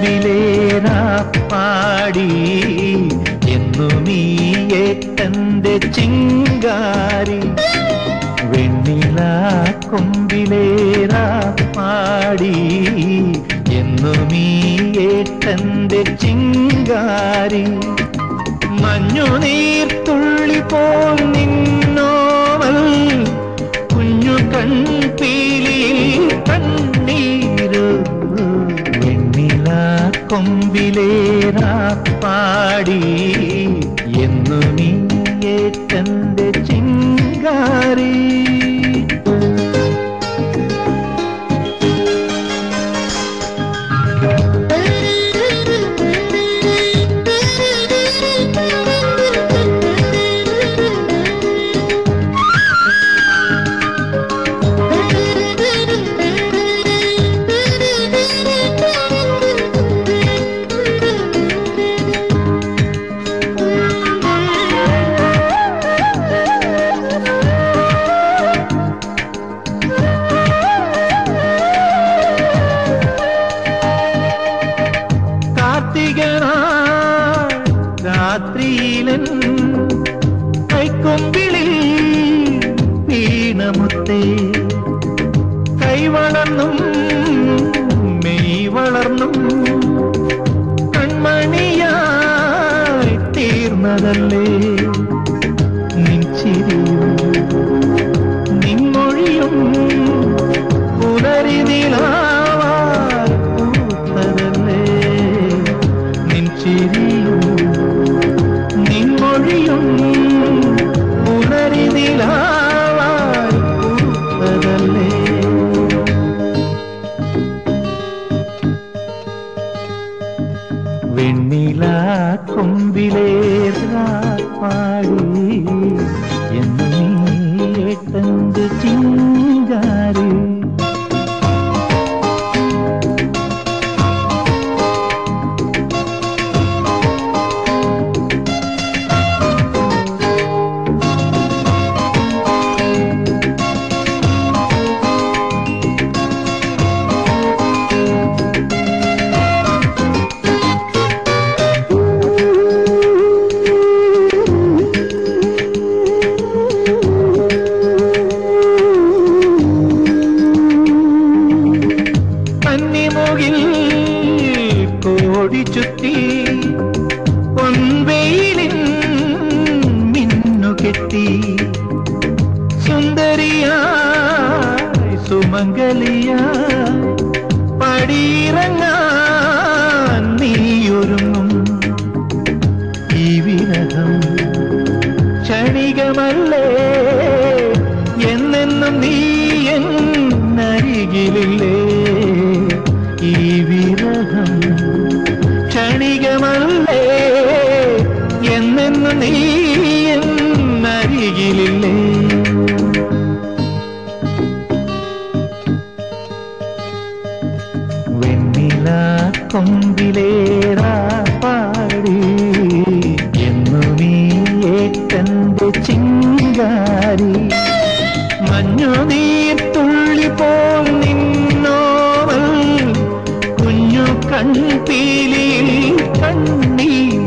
കൊമ്പിലേറാ പാടി എന്നു നീ ഏട്ടന്റെ ചിങ്കാരി വെണ്ണില കൊമ്പിലേറാ പാടി എന്നു നീ ഏട്ടന്റെ ചിങ്കാരി മഞ്ഞു നീർത്തുള്ളി പോൽ നിന്നോവൽ കുഞ്ഞു കൺപീലിയിൽ കണ്ണീരു വെണ്ണില കൊമ്പിലേറാ പാടി എന്നു നീ ഏട്ടന്റെ ചിങ്കാരി കാർത്തികനാൾ രാത്രിയിലൻ കൈക്കൊമ്പിളിൽ വീണമുത്തേ കൈവളർന്നും മെയ് വളർന്നും കൺമണിയായി തീർന്നതല്ലേ നിൻ ചിരിയും നിൻമൊഴിയും പുലരി നിലാവായി പൂത്തതല്ലേ നിൻ ചിരിയും നിൻമൊഴിയും പുലരി നിലാവായി പൂത്തതല്ലേ വെണ്ണില കൊമ്പിലേറാ പാടി എന്ന് നീ ഏട്ടന്റെ ചിങ്കാരി കന്നിമുകിൽ കോടി ചുറ്റി പൊൻവെയിലിൻ മിന്നുകെട്ടി സുന്ദരിയായി സുമംഗലിയായി പടിയിറങ്ങാൻ നീയൊരുങ്ങും ഈ വിരഹം ക്ഷണികമല്ലേ എന്നെന്നും നീ എന്നരികിലില്ലേ ഈ വിരഹം ക്ഷണികമല്ലേ എന്നെന്നും നീ എന്നരികിലില്ലേ വെണ്ണില കൊമ്പിലേറാ പാടി എന്നു നീ ഏട്ടന്റെ ചിങ്കാരി മഞ്ഞു നീർത്തുള്ളി പോൽ നിന്നോവൽ കുഞ്ഞു കൺപീലിയിൽ കണ്ണീർ